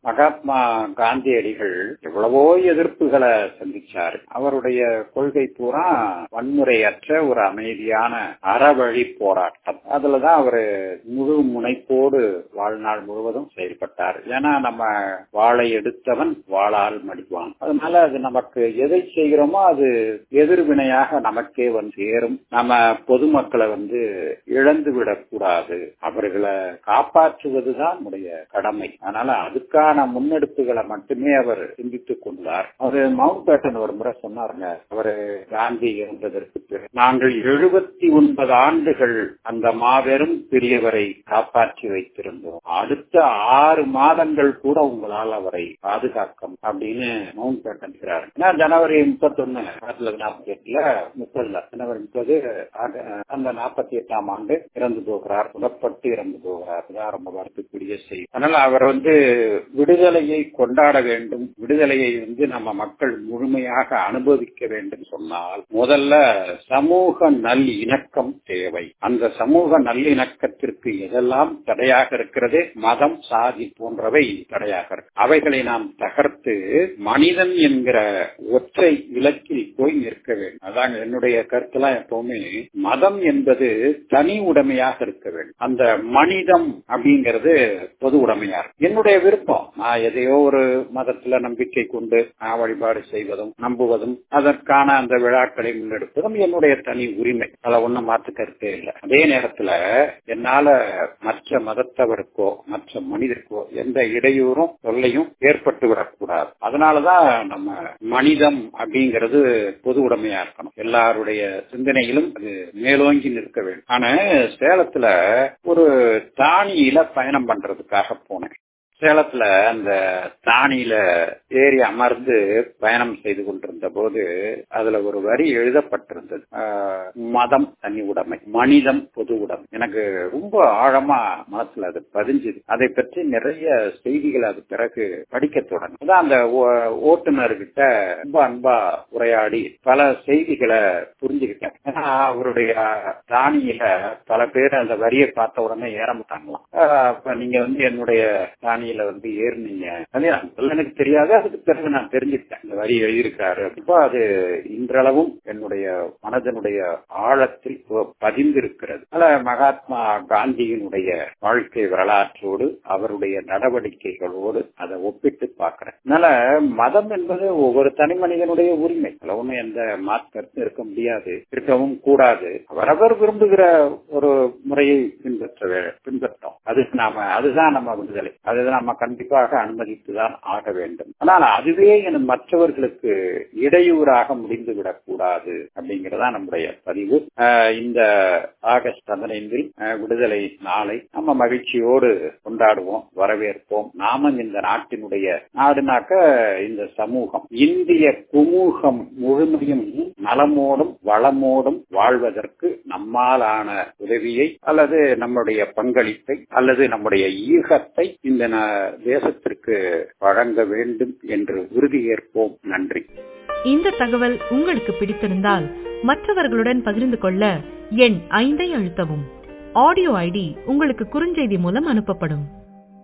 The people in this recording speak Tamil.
மகாத்மா காந்தியடிகள் எவ்வளவோ எதிர்ப்புகளை சந்திச்சாரு அவருடைய கொள்கை பூரா வன்முறையற்ற ஒரு அமைதியான அறவழி போராட்டம் அதுலதான் அவரு முழு முனைப்போடு வாழ்நாள் முழுவதும் செயல்பட்டார் ஏன்னா நம்ம வாழை எடுத்தவன் வாழால் மடிவான் அதனால அது நமக்கு எதை செய்கிறோமோ அது எதிர்வினையாக நமக்கே வந்து சேரும் நம்ம பொதுமக்களை வந்து இழந்து விடக்கூடாது அவர்களை காப்பாற்றுவதுதான் நம்முடைய கடமை அதனால அதுக்கான முன்னெடுப்புகளை மட்டுமே அவர் சிந்தித்துக் கொண்டார் அவரு மவுண்ட் பேட்டன் ஒரு முறை சொன்னாருங்க அவரு காந்தி இருந்ததற்கு பிறகு நாங்கள் எழுபத்தி ஒன்பது ஆண்டுகள் அந்த மாபெரும் பெரியவரை காப்பாற்றி வைத்திருந்தோம் அடுத்த ஆறு மாதங்கள் கூட உங்களால் அவரை பாதுகாக்க அப்படின்னு மவுண்ட் பேட்டன் இருக்கிறார் ஏன்னா ஜனவரி முப்பத்தொன்னு ஆயிரத்தி தொள்ளாயிரத்தி நாற்பத்தி எட்டுல முப்பதுல ஜனவரி முப்பது அந்த நாற்பத்தி எட்டாம் ஆண்டு இறந்து போகிறார் புறப்பட்டு இறந்து போகிறார் தான் ரொம்ப வருத்தக்கூடிய செய்தி அதனால அவர் வந்து விடுதலையை கொண்டாட வேண்டும் விடுதலையை வந்து நம்ம மக்கள் முழுமையாக அனுபவிக்க வேண்டும் சொன்னால் முதல்ல சமூக நல் இணக்கம் தேவை அந்த சமூக நல்லிணக்கத்திற்கு எதெல்லாம் தடையாக இருக்கிறது மதம் சாதி போன்றவை தடையாக இருக்கு அவைகளை நாம் தகர்த்து மனிதன் என்கிற ஒற்றை இலக்கில் போய் நிற்க வேண்டும் அதாங்க என்னுடைய கருத்துலாம் எப்பவுமே மதம் என்பது தனி உடைமையாக இருக்க வேண்டும் அந்த மனிதம் அப்படிங்கிறது பொது உடைமையா இருக்கு என்னுடைய விருப்பம் நான் எதையோ ஒரு மதத்துல நம்பிக்கை கொண்டு நான் வழிபாடு செய்வதும் நம்புவதும் அதற்கான அந்த விழாக்களை முன்னெடுப்பதும் என்னுடைய தனி உரிமை அதை ஒண்ணும் மாற்று கருத்தே இல்லை அதே நேரத்துல என்னால மற்ற மதத்தவருக்கோ மற்ற மனிதருக்கோ எந்த இடையூறும் தொல்லையும் ஏற்பட்டு விடக்கூடாது அதனாலதான் நம்ம மனிதம் அப்படிங்கிறது பொது உடைமையா இருக்கணும் எல்லாருடைய சிந்தனையிலும் அது மேலோங்கி நிற்க வேண்டும் ஆனா சேலத்துல ஒரு தானியில பயணம் பண்றதுக்காக போனேன் சேலத்துல அந்த தானியில ஏறி அமர்ந்து பயணம் செய்து கொண்டிருந்த போது அதுல ஒரு வரி எழுதப்பட்டிருந்தது மதம் தனி உடைமை மனிதம் பொது உடைமை எனக்கு ரொம்ப ஆழமா மனசுல அது பதிஞ்சுது அதை பற்றி நிறைய செய்திகள் அது பிறகு படிக்க தொடங்கும் அதான் அந்த ஓட்டுநர்கிட்ட ரொம்ப அன்பா உரையாடி பல செய்திகளை புரிஞ்சுக்கிட்டேன் ஏன்னா அவருடைய தானியில பல பேர் அந்த வரியை பார்த்த உடனே ஏற மாட்டாங்களாம் அப்ப நீங்க வந்து என்னுடைய தானியில வந்து ஏறினீங்க அது எனக்கு தெரியாது அதுக்கு பிறகு நான் தெரிஞ்சுக்கிட்டேன் இந்த வரி எழுதியிருக்காரு அப்போ அது இன்றளவும் என்னுடைய மனதனுடைய ஆழத்தில் பதிந்திருக்கிறது அதனால மகாத்மா காந்தியினுடைய வாழ்க்கை வரலாற்றோடு அவருடைய நடவடிக்கைகளோடு அதை ஒப்பிட்டு பார்க்கிறேன் அதனால மதம் என்பது ஒவ்வொரு தனி மனிதனுடைய உரிமை அதுல ஒன்றும் எந்த மாற்று இருக்க முடியாது இருக்கவும் கூடாது அவரவர் விரும்புகிற ஒரு முறையை பின்பற்ற பின்பற்றோம் அது நாம அதுதான் நம்ம விடுதலை அது நம்ம கண்டிப்பாக அனுமதித்துதான் ஆக வேண்டும் ஆனால் அதுவே என மற்றவர்களுக்கு இடையூறாக முடிந்துவிடக் கூடாது அப்படிங்கறதா நம்முடைய பதிவு இந்த ஆகஸ்ட் பதினைந்தில் விடுதலை நாளை நம்ம மகிழ்ச்சியோடு கொண்டாடுவோம் வரவேற்போம் நாமும் இந்த நாட்டினுடைய நாடுனாக்க இந்த சமூகம் இந்திய குமூகம் முழுமையும் நலமோடும் வளமோடும் வாழ்வதற்கு நம்மாலான உதவியை அல்லது நம்முடைய பங்களிப்பை அல்லது நம்முடைய ஈகத்தை இந்த தேசத்திற்கு வழங்க வேண்டும் என்று உறுதியேற்போம் நன்றி இந்த தகவல் உங்களுக்கு பிடித்திருந்தால் மற்றவர்களுடன் பகிர்ந்து கொள்ள எண் ஐந்தை அழுத்தவும் ஆடியோ ஐடி உங்களுக்கு குறுஞ்செய்தி மூலம் அனுப்பப்படும்